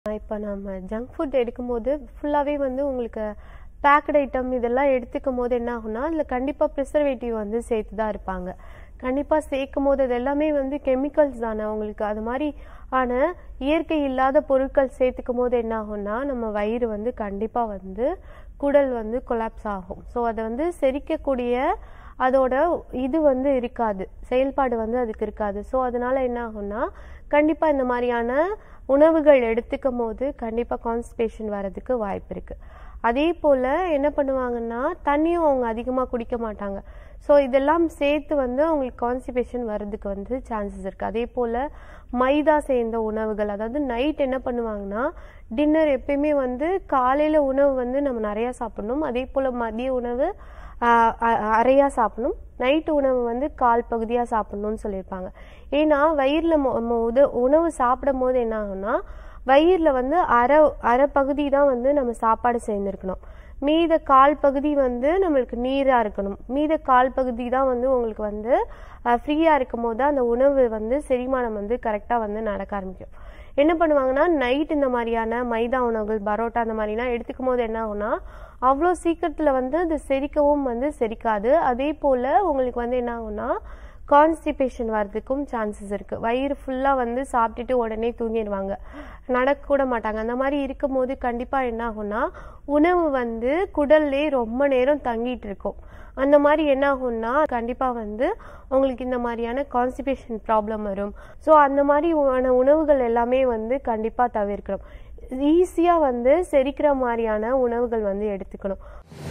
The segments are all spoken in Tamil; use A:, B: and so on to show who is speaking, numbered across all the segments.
A: இப்போ நம்ம ஜங்க் ஃபுட் எடுக்கும்போது ஃபுல்லாகவே வந்து உங்களுக்கு பேக்கட் ஐட்டம் இதெல்லாம் எடுத்துக்கும் போது என்ன ஆகும்னா அதில் கண்டிப்பாக ப்ரிசர்வேட்டிவ் வந்து சேர்த்து தான் இருப்பாங்க கண்டிப்பாக சேர்க்கும் போது அது எல்லாமே வந்து கெமிக்கல்ஸ் தானே உங்களுக்கு அது மாதிரி ஆன இயற்கை இல்லாத பொருட்கள் சேர்த்துக்கும் போது என்ன ஆகும்னா நம்ம வயிறு வந்து கண்டிப்பாக வந்து குடல் வந்து கொலாப்ஸ் ஆகும் ஸோ அதை வந்து செரிக்கக்கூடிய அதோட இது வந்து இருக்காது செயல்பாடு வந்து அதுக்கு இருக்காது ஸோ அதனால என்ன ஆகும்னா கண்டிப்பாக இந்த மாதிரியான உணவுகள் எடுத்துக்கும் போது கண்டிப்பாக கான்ஸ்டிபேஷன் வர்றதுக்கு வாய்ப்பு இருக்கு அதே போல் என்ன பண்ணுவாங்கன்னா தண்ணியும் அவங்க அதிகமாக குடிக்க மாட்டாங்க ஸோ இதெல்லாம் சேர்த்து வந்து அவங்களுக்கு கான்ஸ்டிபேஷன் வர்றதுக்கு வந்து சான்சஸ் இருக்குது அதே போல் மைதா சேர்ந்த உணவுகள் அதாவது நைட் என்ன பண்ணுவாங்கன்னா டின்னர் எப்பயுமே வந்து காலையில் உணவு வந்து நம்ம நிறையா சாப்பிடணும் அதே போல் மதிய உணவு ஆஹ் அ- அரையா சாப்பிடணும் நைட்டு உணவு வந்து கால் பகுதியாக சாப்பிடணும்னு சொல்லியிருப்பாங்க ஏன்னா வயிறில் உத உணவு சாப்பிடும் போது என்ன ஆகும்னா வயிறில் வந்து அரை அரை பகுதி தான் வந்து நம்ம சாப்பாடு சேர்ந்துருக்கணும் மீத கால் பகுதி வந்து நம்மளுக்கு நீராக இருக்கணும் மீத கால் பகுதி தான் வந்து உங்களுக்கு வந்து ஃப்ரீயாக இருக்கும் போது அந்த உணவு வந்து செரிமானம் வந்து கரெக்டாக வந்து நடக்க ஆரம்பிக்கும் என்ன பண்ணுவாங்கன்னா நைட் இந்த மாதிரியான மைதா உணவுகள் பரோட்டா அந்த மாதிரிலாம் எடுத்துக்கும் போது என்ன ஆகும்னா அவ்வளோ சீக்கிரத்தில் வந்து அது செரிக்கவும் வந்து செரிக்காது அதே போல் உங்களுக்கு வந்து என்ன ஆகும்னா கான்ஸ்டிபேஷன் வர்றதுக்கும் சான்சஸ் இருக்கு வயிறு ஃபுல்லாக வந்து சாப்பிட்டுட்டு உடனே தூங்கிடுவாங்க நடக்க கூட மாட்டாங்க அந்த மாதிரி இருக்கும்போது கண்டிப்பாக என்ன ஆகும்னா உணவு வந்து குடல்லே ரொம்ப நேரம் தங்கிட்டு இருக்கும் அந்த மாதிரி என்ன ஆகும்னா கண்டிப்பாக வந்து உங்களுக்கு இந்த மாதிரியான கான்ஸ்டிபேஷன் ப்ராப்ளம் வரும் ஸோ அந்த மாதிரியான உணவுகள் எல்லாமே வந்து கண்டிப்பாக தவிர்க்கணும் ஈஸியாக வந்து செரிக்கிற மாதிரியான உணவுகள் வந்து எடுத்துக்கணும்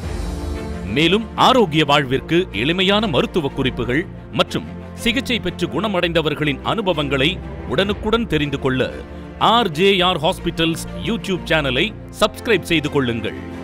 B: மேலும் ஆரோக்கிய வாழ்விற்கு எளிமையான மருத்துவ குறிப்புகள் மற்றும் சிகிச்சை பெற்று குணமடைந்தவர்களின் அனுபவங்களை உடனுக்குடன் தெரிந்து கொள்ள ஆர்ஜேஆர் ஹாஸ்பிட்டல்ஸ் யூடியூப் சேனலை சப்ஸ்கிரைப் செய்து கொள்ளுங்கள்